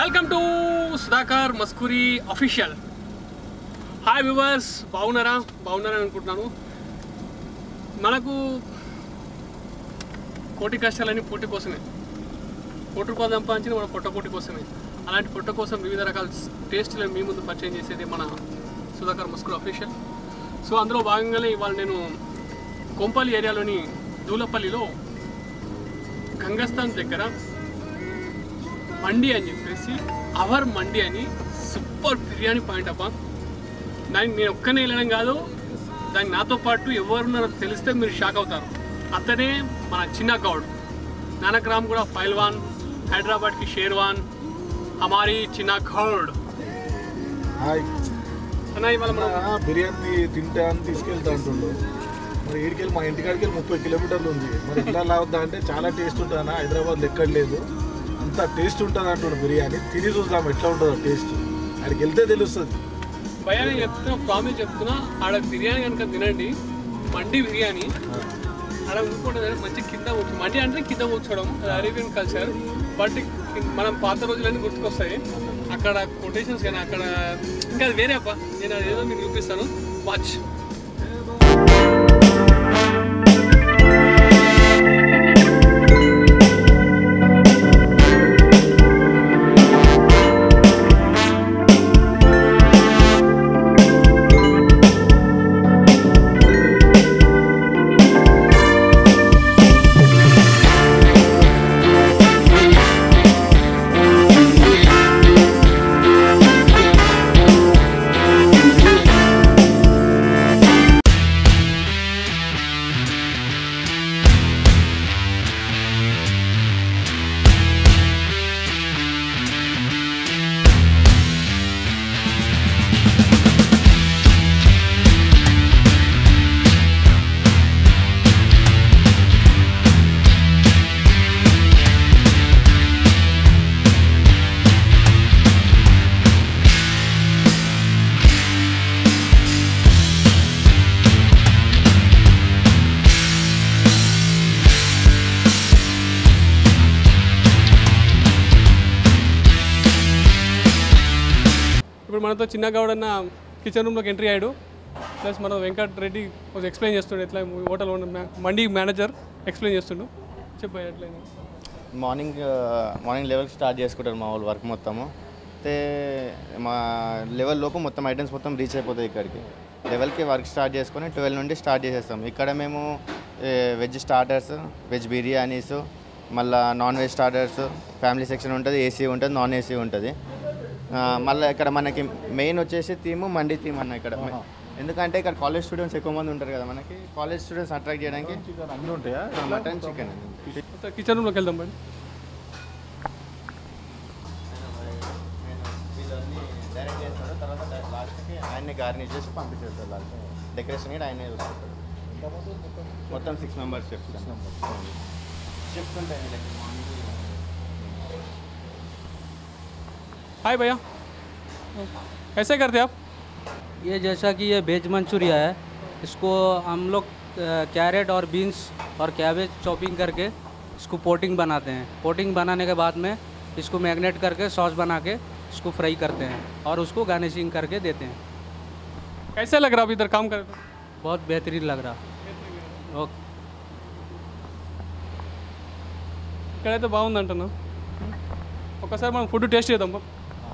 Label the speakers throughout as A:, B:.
A: Welcome to Sudhakar Maskuri official hi viewers బాగున్నారా బాగున్నారా అనుకుంటున్నాను మనకు కోటి కష్టాలన్నీ పూటి కోసమే కోటి రూపాయలు సంపాదించింది మన పొట్ట కోటి కోసమే అలాంటి పొట్ట కోసం వివిధ రకాల టేస్ట్లను మీ ముందు పరిచయం చేసేది మన సుధాకర్ మస్కూర్ అఫీషియల్ సో అందులో భాగంగానే ఇవాళ నేను కొంపల్లి ఏరియాలోని దూలపల్లిలో గంగస్థాన్ దగ్గర మండి అని చెప్పేసి అవర్ మండి అని సూపర్ బిర్యానీ పాయింట్ అబ్బా దానికి నేను ఒక్కనే వెళ్ళడం కాదు దానికి నాతో పాటు ఎవరున్నారో తెలిస్తే మీరు షాక్ అవుతారు అతనే మన చిన్న గౌడ్ నానక్రామ్ కూడా పైల్వాన్ హైదరాబాద్కి షేర్వాన్ హమారి చిన్న గౌడ్
B: హాయ్
A: అన్న ఇవాళ మనం
B: ఆ, బిర్యానీ తింటా అని తీసుకెళ్తా అంటుండు మరి ఈడికెళ్ళి మా ఇంటికాడికి వెళ్ళి ముప్పై కిలోమీటర్లు ఉంది మరి ఇట్లా లావద్దా అంటే చాలా టేస్ట్ ఉంటుందన్న హైదరాబాద్ ఎక్కడ లేదు అంత టేస్ట్ ఉంటుంది అంటుండు బిర్యానీ తిని చూద్దాం ఎట్లా ఉంటుందో టేస్ట్ అక్కడికి వెళ్తే తెలుస్తుంది
A: భయ నేను చెప్తున్నా ప్రామిస్ చెప్తున్నా ఆడ బిర్యానీ కనుక తినండి మండి బిర్యానీ ఆడ ఇంకోటి మంచి కింద కూర్చో మండి అంటే కింద కూర్చోవడం అది అరేబియన్ కల్చర్ బట్ మనం పాత రోజులన్నీ గుర్తుకొస్తాయి అక్కడ కొటేషన్స్ కానీ అక్కడ ఇంకా అది వేరే అబ్బా నేను అది ఏదో మీకు చూపిస్తాను వాచ్ ఇప్పుడు మనతో చిన్న గౌడన్న కిచెన్ రూమ్లోకి ఎంట్రీ అయ్యాడు ప్లస్ మన వెంకట్ రెడ్డి కొంచెం ఎక్స్ప్లెయిన్ చేస్తుండే ఎట్లా హోటల్ ఓనర్ మ్యా- మండి మేనేజర్ ఎక్స్ప్లెయిన్ చేస్తుండు చెప్పు ఎట్లా
C: మార్నింగ్ మార్నింగ్ లెవెల్కి స్టార్ట్ చేసుకుంటారు మా వాళ్ళు వర్క్ మొత్తము అయితే మా లెవెల్ లోపు మొత్తం ఐటమ్స్ మొత్తం రీచ్ అయిపోతాయి ఇక్కడికి లెవెల్కి వర్క్ స్టార్ట్ చేసుకొని ట్వెల్వ్ నుండి స్టార్ట్ చేసేస్తాం ఇక్కడ మేము వెజ్ స్టార్టర్స్ వెజ్ బిర్యానీస్ మళ్ళీ non veg starters family section ఉంటుంది ఏసీ ఉంటుంది నాన్ ఏసీ ఉంటుంది మళ్ళీ ఇక్కడ మనకి మెయిన్ వచ్చేసి థీమ్ మండి థీమ్ అన్న ఇక్కడ ఎందుకంటే ఇక్కడ కాలేజ్ స్టూడెంట్స్ ఎక్కువ మంది ఉంటారు కదా మనకి కాలేజ్ స్టూడెంట్స్ అట్రాక్ట్ చేయడానికి
B: చికెన్ అన్నీ ఉంటాయా
C: మటన్ చికెన్
A: కిచెన్ రూమ్లోకి వెళ్దాం బండి
C: డైరెక్ట్ చేస్తాడు తర్వాత లాస్ట్కి ఆయన్ని గార్నిష్ చేసి పంపించేస్తాడు లాస్ట్ డెకరేషన్ కూడా ఆయనే చూసుకుంటాడు మొత్తం సిక్స్ మెంబర్స్ చెప్తాను షిఫ్ట్ ఉంటాయి వీళ్ళకి మార్నింగ్
A: हाय भैया कैसे करते आप
D: ये जैसा कि ये वेज मंचूरिया है इसको हम लोग कैरेट और बीन्स और कैबेज चॉपिंग करके इसको पोटिंग बनाते हैं पोटिंग बनाने के बाद में इसको मैग्नेट करके सॉस बना के इसको फ्राई करते हैं और उसको गार्निशिंग करके देते हैं
A: कैसे लग रहा है अभी इधर काम कर रहे हो?
D: बहुत बेहतरीन लग रहा ओके
A: ఇక్కడైతే బాగుంది అంటున్నా ఒకసారి మనం ఫుడ్ టేస్ట్ చేద్దాం బా.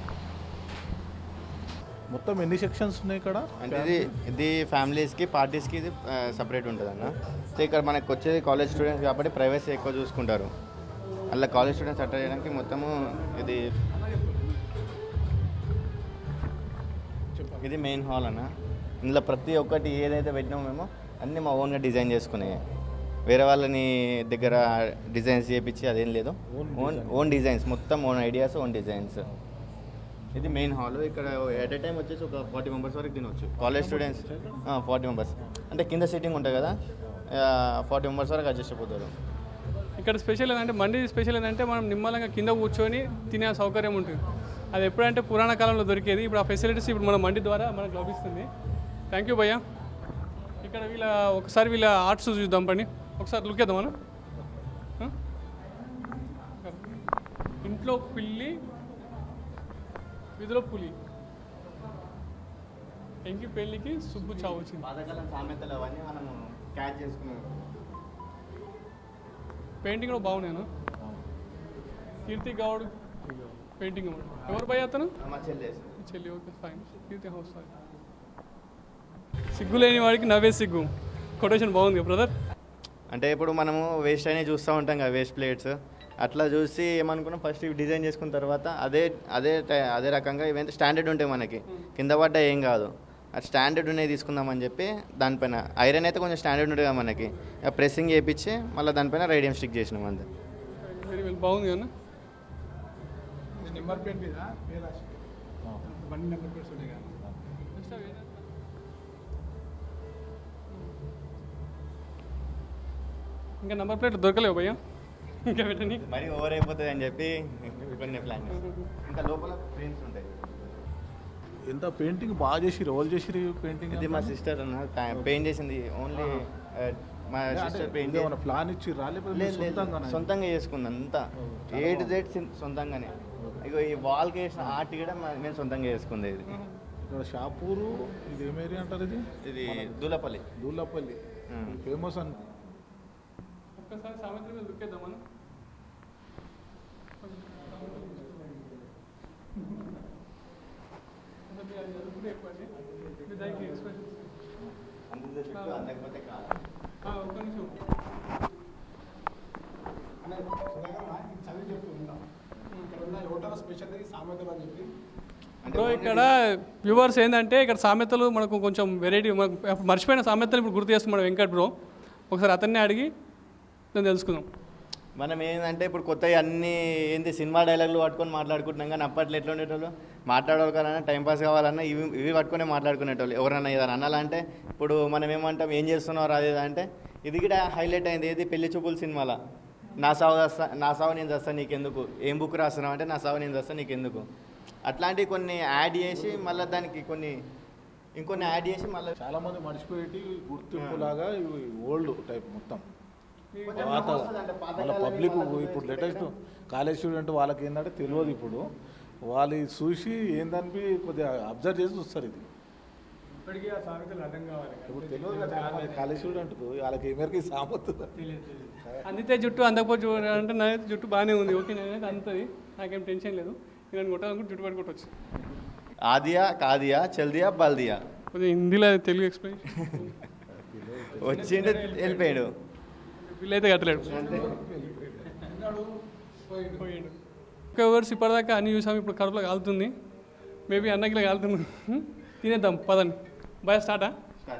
B: మొత్తం ఎన్ని సెక్షన్స్ ఉన్నాయి ఇక్కడ
C: అంటే ఇది ఇది ఫ్యామిలీస్కి పార్టీస్కి ఇది సపరేట్ ఉంటుంది అన్న సో ఇక్కడ మనకు వచ్చేది కాలేజ్ స్టూడెంట్స్ కాబట్టి ప్రైవసీ ఎక్కువ చూసుకుంటారు అలా కాలేజ్ స్టూడెంట్స్ అట్రాక్ట్ చేయడానికి మొత్తము ఇది ఇది మెయిన్ హాల్ అన్న ఇందులో ప్రతి ఒక్కటి ఏదైతే పెట్టినామో మేము అన్నీ మా ఓన్గా డిజైన్ చేసుకునే వేరే వాళ్ళని దగ్గర డిజైన్స్ చేయించి అదేం లేదు ఓన్ ఓన్ డిజైన్స్ మొత్తం ఓన్ ఐడియాస్ ఓన్ డిజైన్స్ ఇది మెయిన్ హాల్ ఇక్కడ ఎట్ ఏ టైం వచ్చేసి ఒక ఫార్టీ మెంబర్స్ వరకు తినొచ్చు కాలేజ్ స్టూడెంట్స్ ఫార్టీ మెంబర్స్ అంటే కింద సిట్టింగ్ ఉంటుంది కదా ఫార్టీ మెంబర్స్ వరకు అడ్జస్ట్ అయిపోతారు
A: ఇక్కడ స్పెషల్ ఏంటంటే మండి స్పెషల్ ఏంటంటే మనం నిమ్మలంగా కింద కూర్చొని తినే సౌకర్యం ఉంటుంది అది ఎప్పుడంటే పురాణ కాలంలో దొరికేది ఇప్పుడు ఆ ఫెసిలిటీస్ ఇప్పుడు మన మండి ద్వారా మనకు లభిస్తుంది థ్యాంక్ యూ భయ్య ఇక్కడ వీళ్ళ ఒకసారి వీళ్ళ ఆర్ట్స్ చూద్దాం పండి ఒకసారి లుక్ చేద్దాం మనం ఆ? ఇంట్లో పిల్లి వీధిలో పులి ఎంకి పెళ్ళికి సుబ్బు చావు వచ్చింది
C: పాతకాలం సామెతలు అవన్నీ మనము క్యాచ్ చేసుకున్నాం
A: పెయింటింగ్ కూడా బాగున్నాను కీర్తి గౌడ్ పెయింటింగ్ ఎవరు భయ అతను
C: మా చెల్లేసి
A: చెల్లి okay fine Keerthi house fine సిగ్గు లేని వాడికి నవ్వే సిగ్గు కొటేషన్ బాగుంది బ్రదర్
C: అంటే ఇప్పుడు మనము వేస్ట్ అయినా చూస్తూ ఉంటాం కదా వేస్ట్ ప్లేట్స్ అట్లా చూసి ఏమనుకున్నాం ఫస్ట్ ఇవి డిజైన్ చేసుకున్న తర్వాత అదే అదే టై- అదే రకంగా ఇవైతే స్టాండర్డ్ ఉంటాయి మనకి కింద పడ్డ ఏం కాదు అది స్టాండర్డ్ ఉన్నాయి తీసుకుందామని చెప్పి దానిపైన ఐరన్ అయితే కొంచెం స్టాండర్డ్ ఉంటుంది కదా మనకి ప్రెస్సింగ్ చేయించి మళ్ళీ దానిపైన రైడియం స్టిక్ చేసినాం అంతే
A: వెరీ వెల్ బాగుంది అన్న
E: నెంబర్ ప్లేట్ మీద పేరు రాసి బండి నెంబర్ ప్లేట్స్ ఉంటాయి కదా
A: ఇంకా నెంబర్ ప్లేట్ దొరకలేవు భయ్యా ఇంకా పెట్టని
C: మరి ఓవర్ అయిపోతుంది అని చెప్పి కొన్ని ప్లాన్ ఇంకా లోపల ఫ్రేమ్స్ ఉంటాయి
B: ఎంత పెయింటింగ్ బాగా చేసి రోల్ చేసి పెయింటింగ్
C: ఇది మా సిస్టర్ అన్న పెయింట్ చేసింది ఓన్లీ మా సిస్టర్ పెయింట్
B: ఏమైనా ప్లాన్ ఇచ్చి రాలేకపోతే
C: లేదు లేదు
B: సొంతంగానా?
C: సొంతంగా చేసుకుంది అంతా ఏ టు జెడ్ సొంతంగానే ఇగో ఈ వాల్కి వేసిన ఆర్ట్ కూడా మా- మేము సొంతంగా చేసుకుంది ఇది
B: ఇక్కడ షాపూరు ఇది ఏం ఏరియా అంటారు ఇది
C: ఇది దూలపల్లి
B: దూలపల్లి
C: ఉమ్.
B: ఫేమస్ అని
A: ఒక్కసారి సామెత్రి మీద దుక్కేద్దామని
C: అందులో చుట్టూ అందకపోతే కాదు
A: ఒక్క నిమిషం
E: చదివి చెప్పి ఉందాం ఇక్కడ ఉన్న హోటల్ స్పెషల్ సామెతలు అని చెప్పి
A: బ్రో ఇక్కడ వ్యూవర్స్ ఏంటంటే ఇక్కడ సామెతలు మనకు కొంచెం వెరైటీ మనకు మర్చిపోయిన సామెతలు ఇప్పుడు గుర్తు చేస్తున్నాం వెంకట్ బ్రో ఒకసారి అతన్ని అడిగి నేను తెలుసుకుందాం
C: మనం ఏంటంటే ఇప్పుడు కొత్తవి అన్ని ఏంటి సినిమా డైలాగులు పట్టుకొని మాట్లాడుకుంటున్నాం కానీ అప్పట్లో ఎట్లా ఉండేటోళ్ళు మాట్లాడవాలి కదా టైం పాస్ కావాలన్నా ఇవి ఇవి పట్టుకునే మాట్లాడుకునేటోళ్ళు ఎవరన్నా ఏదైనా అనాలంటే ఇప్పుడు మనం ఏమంటాం ఏం చేస్తున్నారు అది ఇది అంటే ఇది కూడా హైలైట్ అయింది ఏది పెళ్లి చూపుల సినిమాలో నా సావు వస్తా నా సావు నేను చేస్తా నీకెందుకు ఏం బుక్ రాస్తున్నావు అంటే నా సావు నేను చేస్తా నీకెందుకు అట్లాంటివి కొన్ని యాడ్ చేసి మళ్ళీ దానికి కొన్ని ఇంకొన్ని యాడ్ చేసి మళ్ళీ
B: చాలా మంది మర్చిపోయేటి గుర్తింపు లాగా ఇవి ఓల్డ్ టైప్ మొత్తం పాత వాళ్ళ పబ్లిక్ ఇప్పుడు లేటెస్ట్ కాలేజ్ స్టూడెంట్ వాళ్ళకి ఏంటంటే తెలియదు ఇప్పుడు వాళ్ళు ఇది చూసి ఏందనిపి కొద్దిగా అబ్జర్వ్ చేసి చూస్తారు ఇది
E: ఇప్పటికీ ఆ సామెతలు అర్థం కావాలి
B: ఇప్పుడు తెలియదు కదా చాలా మంది కాలేజ్ స్టూడెంట్ వాళ్ళకి ఏమేరకు సామర్థ్యం
A: అందితే జుట్టు అందకపోతే జు- అంటే నాకైతే జుట్టు బాగానే ఉంది ఓకే నేనైతే అంతది నాకేం టెన్షన్ లేదు నేను కొట్టాలనుకుంటే జుట్టు పట్టుకోవచ్చు
C: ఆదియా కాదియా చల్దియా బల్దియా
A: కొంచెం హిందీలో తెలుగు ఎక్స్ప్లెయిన్
C: వచ్చిండు వెళ్ళిపోయాడు
A: వీళ్ళైతే కట్టలేడు పోయిండు ఒక వర్స్ ఇప్పటిదాకా అన్ని చూసాం ఇప్పుడు కడుపులో కాలుతుంది మేబీ అన్నకి ఇలా కాలుతుంది తినేద్దాం పదండి బాయ్ స్టార్టా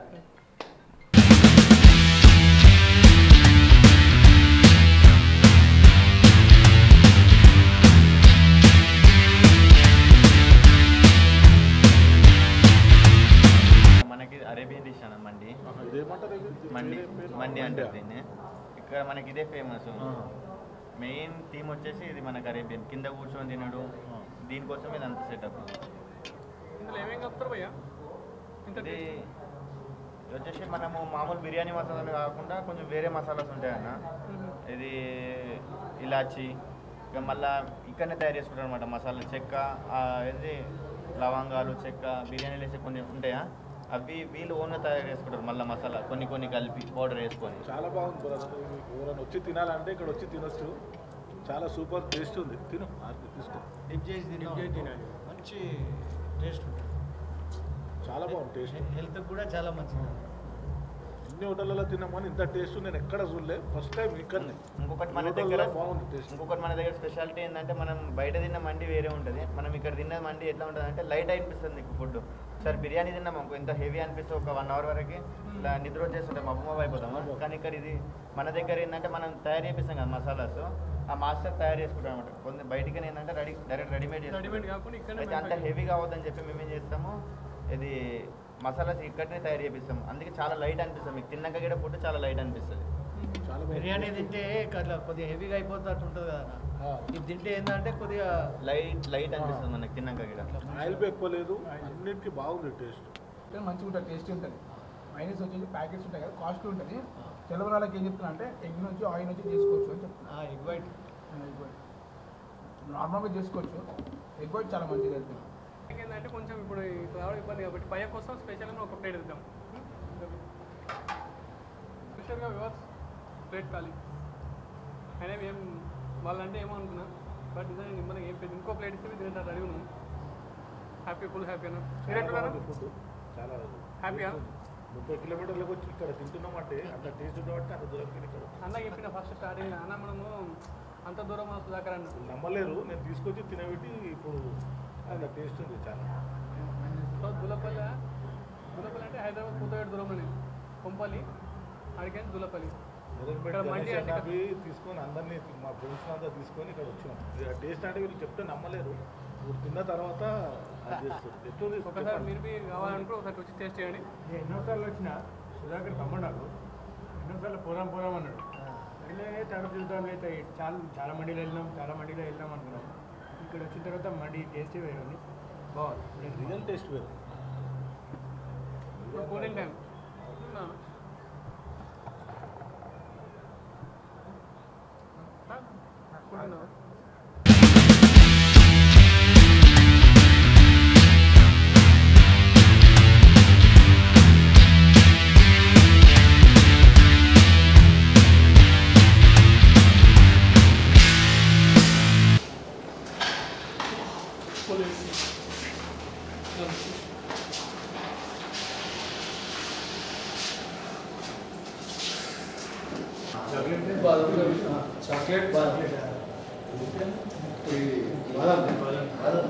C: మనకి అరేబియన్ డిష్ అన్న మండి
B: ఇదేమంటారు ఇది?
C: మండి
B: వేరే పేరు?
C: మండి అంటారు దీన్ని ఇక్కడ మనకి ఇదే ఫేమస్ మెయిన్ థీమ్ వచ్చేసి ఇది మనకి అరేబియన్ కింద కూర్చొని తినడు దీనికోసం ఇది అంత సెటప్
A: ఇందులో ఏమేం కలుపుతారు భయ్యా ఇంత
C: ఇది ఇది వచ్చేసి మనము మామూలు బిర్యానీ మసాలాలు కాకుండా కొంచెం వేరే మసాలాస్ ఉంటాయన్న ఇది ఇలాచి ఇక మళ్ళా ఇక్కడనే తయారు చేసుకుంటారు అనమాట మసాలా చెక్క ఆ, ఇది లవంగాలు చెక్క బిర్యానీలు వేసే కొన్ని ఉంటాయా అవి వీళ్ళు ఓన్గా తయారు చేసుకుంటారు మళ్ళీ మసాలా కొన్ని కొన్ని కలిపి పౌడర్ వేసుకొని
B: చాలా బాగుంది బ్రదర్ ఎవరైనా వచ్చి తినాలంటే ఇక్కడ వచ్చి తినొచ్చు చాలా సూపర్ టేస్ట్ ఉంది తిను ఆర్కి తీసుకో
E: డిప్ చేసి తినాలి మంచి టేస్ట్ ఉంటుంది
B: చాలా బాగుంది టేస్ట్
E: హెల్త్ కూడా చాలా మంచిది
B: అన్ని హోటళ్ళలో తిన్నామని ఇంత టేస్ట్ నేను ఎక్కడ చూడలే ఫస్ట్ టైం ఇక్కడనే
C: ఇంకొకటి మన
B: హోటల్లో
C: దగ్గర
B: బాగుంది టేస్ట్
C: ఇంకొకటి మన దగ్గర స్పెషాలిటీ ఏంటంటే మనం బయట తిన్న మండి వేరే ఉంటుంది మనం ఇక్కడ తిన్న మండి ఎట్లా ఉంటుంది అంటే లైట్ అనిపిస్తుంది నీకు ఫుడ్ ఒకసారి బిర్యానీ తిన్నాం అనుకో ఎంత హెవీ అనిపిస్తుంది ఒక వన్ అవర్ వరకు ఇలా నిద్ర వచ్చేస్తుంటాం మబ్బు అయిపోతాం కానీ ఇక్కడ ఇది మన దగ్గర ఏంటంటే మనం తయారు చేపిస్తాం కదా మసాలాస్ ఆ మాస్టర్ తయారు చేసుకుంటాం అనమాట కొంత బయటికి ఏంటంటే రెడీ డైరెక్ట్ రెడీమేడ్
A: రెడీమేడ్ కాకుండా ఇక్కడ
C: అయితే అంత హెవీగా అవ్వద్దని చెప్పి మేము ఏం చేస్తాము ఇది మసాలాస్ ఇక్కడనే తయారు చేపిస్తాం అందుకే చాలా లైట్ అనిపిస్తుంది మీకు తిన్నాక కూడా ఫుడ్ చాలా లైట్ అనిపిస్తుంది
B: చాలా బాగుంది
E: బిర్యానీ తింటే అట్లా కొద్దిగా హెవీగా అయిపోతున్నట్టు ఉంటుంది కదా
B: ఆ,
E: ఇది తింటే ఏంటంటే కొద్దిగా
C: లైట్ లైట్ అనిపిస్తుంది మనకి తిన్నాక కూడా
B: ఆయిల్ బి ఎక్కువ లేదు అన్నిటికీ బాగుంది టేస్ట్
F: మంచిగా ఉంటుంది టేస్టీ ఉంటుంది మైనస్ వచ్చేసి ప్యాకెట్స్ ఉంటాయి కదా కాస్ట్లీ ఉంటుంది తెలుగు వాళ్ళకి ఏం చెప్తున్నా అంటే ఎగ్ నుంచి ఆయిల్ నుంచి చేసుకోవచ్చు అని చెప్తున్నా
E: ఎగ్ వైట్
F: ఎగ్ వైట్ నార్మల్గా చేసుకోవచ్చు ఎగ్ వైట్ చాలా మంచిది వెళ్తుంది
A: వాళ్ళకి ఏంటంటే కొంచెం ఇప్పుడు ఇప్పుడు రావడం ఇబ్బంది కాబట్టి పయ్య కోసం స్పెషల్గా ఒక ప్లేట్ ఇద్దాం స్పెషల్గా వివర్స్ ప్లేట్ ఖాళీ అయినా ఏం వాళ్ళంటే ఏమో అనుకున్నా బట్ నిజంగా నిమ్మల్ని ఏం పెద్ద ఇంకో ప్లేట్ ఇస్తే తింటారు రెడీ ఉన్నాం హ్యాపీ ఫుల్ హ్యాపీ అన్న మీరెట్టున్నారా
B: చాలా
A: హ్యాపీయా
B: ముప్పై కిలోమీటర్లకు వచ్చి ఇక్కడ తింటున్నామంటే అంత టేస్ట్ ఉండబట్టి అంత దూరం తిని ఇక్కడ
A: అన్న చెప్పిన ఫస్ట్ స్టార్టింగ్ అన్న మనము అంత దూరం సుధాకర్ అన్న
B: నమ్మలేరు నేను తీసుకొచ్చి తినబెట్టి ఇప్పుడు అంత టేస్ట్ ఉంది చాలా
A: సో దులపల్లి దులపల్లి అంటే హైదరాబాద్ కూతవేడు దూరంలోనే కొంపల్లి అడిగాని దులపల్లి ఇక్కడ మండి అంటే
B: అవి తీసుకొని అందరినీ మా ఫ్రెండ్స్ అంతా తీసుకొని ఇక్కడ వచ్చినాం ఇక టేస్ట్ అంటే వీళ్ళు చెప్తే నమ్మలేరు ఇప్పుడు తిన్న తర్వాత అది చేస్తారు. ఎట్లుంది
A: ఒకసారి
B: చెప్పండి.
A: మీరు బి కావాలనుకో ఒకసారి వచ్చి టేస్ట్ చేయండి
E: నేను ఎన్నోసార్లు వచ్చిన సుధాకర్ తమ్ముడు నాకు ఎన్నోసార్లు పోదాం పోదాం అన్నాడు వెళ్ళే తడుపు చూద్దాం అయితే చాలా చాలా మండీలో వెళ్ళినాం చాలా మండీలో వెళ్ళినాం అనుకున్నాం ఇక్కడ వచ్చిన తర్వాత మండి టేస్టే వేరే ఉంది బాగుంది
B: రియల్ టేస్ట్ వేరు
A: కూలింగ్ టైం
G: చాక్లెట్ బాదం బాదం బాదం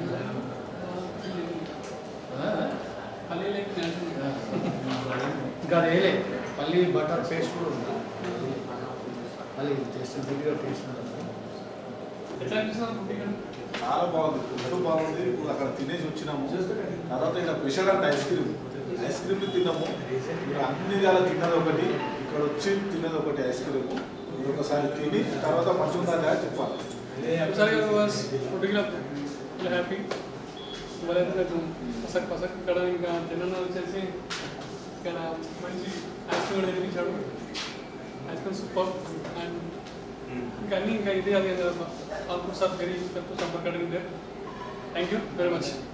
G: ఇంకా అది వేయలే పల్లి బటర్ పేస్ట్ కూడా ఉంది అది జస్ట్ బిడ్డగా పేస్ట్ ఉంటుంది
A: ఎట్లా అనిపిస్తుంది ఫుడ్ ఇక్కడ
B: చాలా బాగుంది ఫుడ్ బాగుంది ఇప్పుడు అక్కడ తినేసి వచ్చినాము తర్వాత ఇక్కడ స్పెషల్ అంటే ఐస్ క్రీమ్ ఐస్ క్రీమ్ తిన్నాము మీరు అన్ని వేళ తిన్నది ఒకటి ఇక్కడ వచ్చి తిన్నది ఒకటి ఐస్ క్రీమ్ మీరు ఒకసారి తిని తర్వాత మంచిగా ఉందా లేదా చెప్పాలి
A: ఒకసారి ఫుడ్గా ఫుల్ హ్యాపీ ఇవ్వలేదు నాకు పసక్ పసక్ ఇక్కడ ఇంకా జనం వచ్చేసి ఇక్కడ మంచి ఐస్ క్రీమ్ కూడా తినిపించాడు ఐస్ క్రీమ్ సూపర్ అండ్ ఇంకా అన్నీ ఇంకా ఇది అది ఆల్మోస్ట్ సార్ వెరీ సంపర్క్ అడిగింది థ్యాంక్ యూ వెరీ మచ్